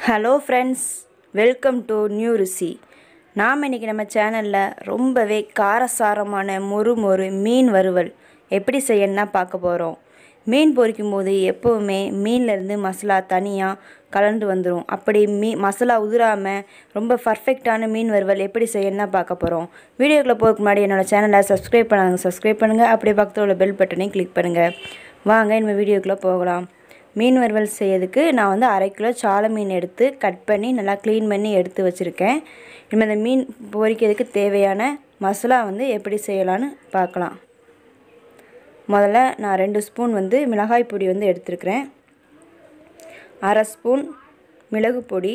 hello friends welcome to new ருசி நாம் இன்றைக்கி நம்ம சேனலில் ரொம்பவே காரசாரமான மொறு மொறு மீன் வறுவல் எப்படி செய்யணும்னா பார்க்க போகிறோம் மீன் பொரிக்கும் போது எப்போவுமே மீன்லேருந்து மசாலா தனியாக கலந்து வந்துடும் அப்படி மீ மசாலா உதிராமல் ரொம்ப பர்ஃபெக்டான மீன் வறுவல் எப்படி செய்யணும்னா பார்க்க போகிறோம் வீடியோக்குள்ளே போகிறதுக்கு முன்னாடி என்னோடய சேனலை சப்ஸ்கிரைப் பண்ணாங்க சப்ஸ்கிரைப் பண்ணுங்கள் அப்படியே பக்கத்தில் உள்ள பெல் பட்டனையும் கிளிக் பண்ணுங்கள் வாங்க நம்ம வீடியோக்குள்ளே போகலாம் மீன் வறுவல் செய்யறதுக்கு நான் வந்து அரை கிலோ சாலை மீன் எடுத்து கட் பண்ணி நல்லா க்ளீன் பண்ணி எடுத்து வச்சுருக்கேன் இப்போ இந்த மீன் பொரிக்கிறதுக்கு தேவையான மசாலா வந்து எப்படி செய்யலான்னு பார்க்கலாம் முதல்ல நான் ரெண்டு ஸ்பூன் வந்து மிளகாய் பொடி வந்து எடுத்துருக்கிறேன் அரை ஸ்பூன் மிளகு பொடி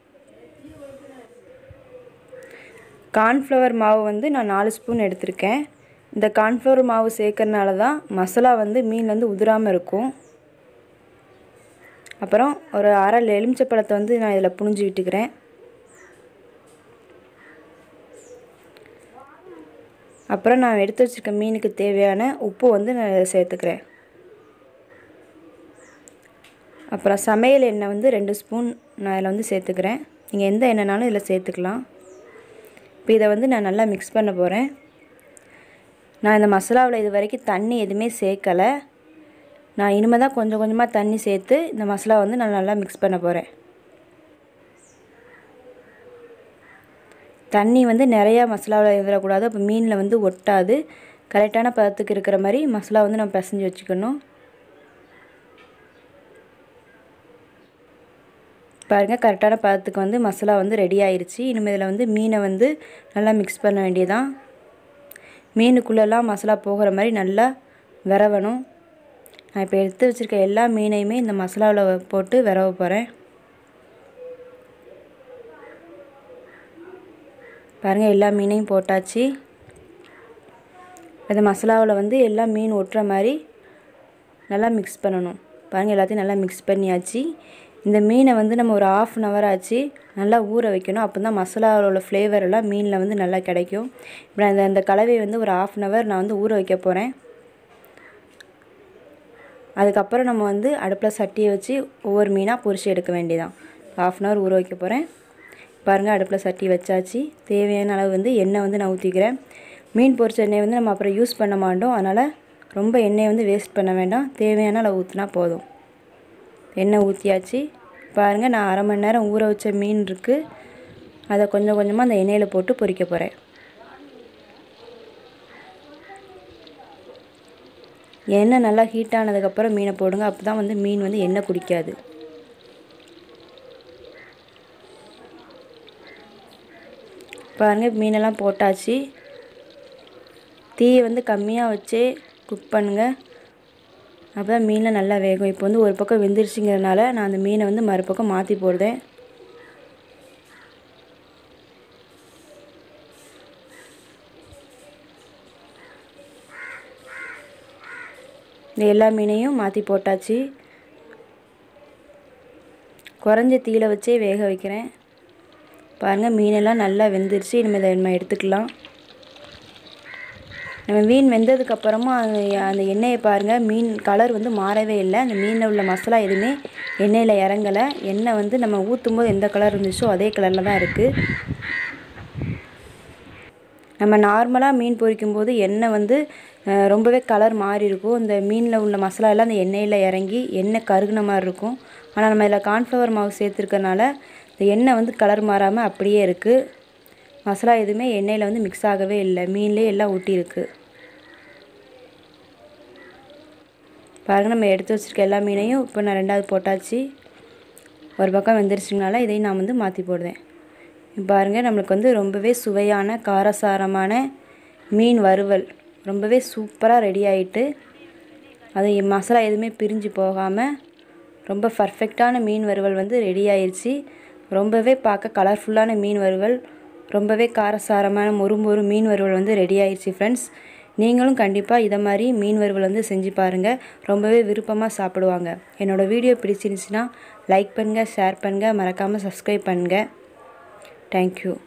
கார்ன்ஃப்ளவர் மாவு வந்து நான் நாலு ஸ்பூன் எடுத்திருக்கேன் இந்த கார்ன்ஃப்ளவர் மாவு சேர்க்கறனால தான் மசாலா வந்து மீன் வந்து உதிராமல் இருக்கும் அப்புறம் ஒரு அரை எலுமிச்சப்பழத்தை வந்து நான் இதில் புழிஞ்சு விட்டுக்கிறேன் அப்புறம் நான் எடுத்து வச்சுருக்க மீனுக்கு தேவையான உப்பு வந்து நான் சேர்த்துக்கிறேன் அப்புறம் சமையல் எண்ணெய் வந்து ரெண்டு ஸ்பூன் நான் இதில் வந்து சேர்த்துக்கிறேன் நீங்கள் எந்த எண்ணெய்னாலும் இதில் சேர்த்துக்கலாம் இப்போ இதை வந்து நான் நல்லா மிக்ஸ் பண்ண போகிறேன் நான் இந்த மசாலாவில் இது வரைக்கும் தண்ணி எதுவுமே சேர்க்கலை நான் இனிமேல் தான் கொஞ்சம் கொஞ்சமாக தண்ணி சேர்த்து இந்த மசாலா வந்து நான் நல்லா மிக்ஸ் பண்ண போகிறேன் தண்ணி வந்து நிறையா மசாலாவில் இருந்துடக்கூடாது அப்போ மீனில் வந்து ஒட்டாது கரெக்டான பதத்துக்கு இருக்கிற மாதிரி மசாலா வந்து நம்ம பிசைஞ்சு வச்சுக்கணும் பாருங்கள் கரெக்டான பதத்துக்கு வந்து மசாலா வந்து ரெடி ஆயிடுச்சு இனிமேல் இதில் வந்து மீனை வந்து நல்லா மிக்ஸ் பண்ண வேண்டியதான் மீனுக்குள்ளெல்லாம் மசாலா போகிற மாதிரி நல்லா விரவணும் நான் இப்போ எடுத்து வச்சுருக்க எல்லா மீனையுமே இந்த மசாலாவில் போட்டு விரவ போகிறேன் பாருங்கள் எல்லா மீனையும் போட்டாச்சு இந்த மசாலாவில் வந்து எல்லா மீன் ஒட்டுற மாதிரி நல்லா மிக்ஸ் பண்ணணும் பாருங்கள் எல்லாத்தையும் நல்லா மிக்ஸ் பண்ணியாச்சு இந்த மீனை வந்து நம்ம ஒரு ஆஃப் அன் ஹவர் ஆச்சு நல்லா ஊற வைக்கணும் அப்போ தான் மசாலாவில் உள்ள ஃப்ளேவர் எல்லாம் மீனில் வந்து நல்லா கிடைக்கும் இப்போ நான் இந்த அந்த கலவையை வந்து ஒரு ஆஃப் அன் ஹவர் நான் வந்து ஊற வைக்க போகிறேன் அதுக்கப்புறம் நம்ம வந்து அடுப்பில் சட்டியை வச்சு ஒவ்வொரு மீனாக பொரிச்சு எடுக்க வேண்டியதான் ஆஃப் அன் ஹவர் ஊற வைக்க போகிறேன் பாருங்கள் அடுப்பில் சட்டி வச்சாச்சு தேவையான அளவு வந்து எண்ணெய் வந்து நான் ஊற்றிக்கிறேன் மீன் பொரிச்ச எண்ணெய் வந்து நம்ம அப்புறம் யூஸ் பண்ண மாட்டோம் அதனால் ரொம்ப எண்ணெயை வந்து வேஸ்ட் பண்ண வேண்டாம் தேவையான அளவு ஊற்றினா போதும் எண்ணெய் ஊற்றியாச்சு பாருங்கள் நான் அரை மணி நேரம் ஊற வச்ச மீன் இருக்குது அதை கொஞ்சம் கொஞ்சமாக அந்த எண்ணெயில் போட்டு பொரிக்க போகிறேன் எண்ணெய் நல்லா ஹீட் ஆனதுக்கப்புறம் மீனை போடுங்க அப்போ தான் வந்து மீன் வந்து எண்ணெய் குடிக்காது பாருங்கள் மீனெல்லாம் போட்டாச்சு தீயை வந்து கம்மியாக வச்சே குக் பண்ணுங்கள் அப்போ தான் மீனில் நல்லா வேகும் இப்போ வந்து ஒரு பக்கம் வெந்துருச்சுங்கிறதுனால நான் அந்த மீனை வந்து மறுபக்கம் மாற்றி போடுதேன் இந்த எல்லா மீனையும் மாற்றி போட்டாச்சு குறைஞ்ச தீயில வச்சே வேக வைக்கிறேன் பாருங்கள் மீனெல்லாம் நல்லா வெந்துருச்சு இனிமேல் இதை நம்ம எடுத்துக்கலாம் நம்ம மீன் வெந்ததுக்கப்புறமா அந்த அந்த எண்ணெயை பாருங்கள் மீன் கலர் வந்து மாறவே இல்லை அந்த மீனில் உள்ள மசாலா எதுவுமே எண்ணெயில் இறங்கலை எண்ணெய் வந்து நம்ம ஊற்றும் போது எந்த கலர் இருந்துச்சோ அதே கலரில் தான் இருக்குது நம்ம நார்மலாக மீன் பொரிக்கும் போது எண்ணெய் வந்து ரொம்பவே கலர் மாறி இருக்கும் இந்த மீனில் உள்ள மசாலா எல்லாம் அந்த எண்ணெயில் இறங்கி எண்ணெய் கருகுன மாதிரி இருக்கும் ஆனால் நம்ம இதில் கார்ன்ஃப்ளவர் மாவு சேர்த்துருக்கனால இந்த எண்ணெய் வந்து கலர் மாறாமல் அப்படியே இருக்குது மசாலா எதுவுமே எண்ணெயில் வந்து மிக்ஸ் ஆகவே இல்லை மீன்லேயே எல்லாம் ஊட்டியிருக்கு பாருங்கள் நம்ம எடுத்து வச்சுருக்க எல்லா மீனையும் இப்போ நான் ரெண்டாவது போட்டாச்சு ஒரு பக்கம் வெந்துருச்சுனால இதையும் நான் வந்து மாற்றி போடுவேன் பாருங்கள் நம்மளுக்கு வந்து ரொம்பவே சுவையான காரசாரமான மீன் வறுவல் ரொம்பவே சூப்பராக ரெடி ஆகிட்டு அது மசாலா எதுவுமே பிரிஞ்சு போகாமல் ரொம்ப பர்ஃபெக்டான மீன் வறுவல் வந்து ரெடி ஆயிடுச்சு ரொம்பவே பார்க்க கலர்ஃபுல்லான மீன் வறுவல் ரொம்பவே காரசாரமான மொறு மொறு மீன் வறுவல் வந்து ரெடி ஆயிடுச்சு ஃப்ரெண்ட்ஸ் நீங்களும் கண்டிப்பாக இதை மாதிரி மீன் வறுவல் வந்து செஞ்சு பாருங்கள் ரொம்பவே விருப்பமாக சாப்பிடுவாங்க என்னோடய வீடியோ பிடிச்சிருந்துச்சின்னா லைக் பண்ணுங்கள் ஷேர் பண்ணுங்கள் மறக்காமல் சப்ஸ்கிரைப் பண்ணுங்கள் தேங்க்யூ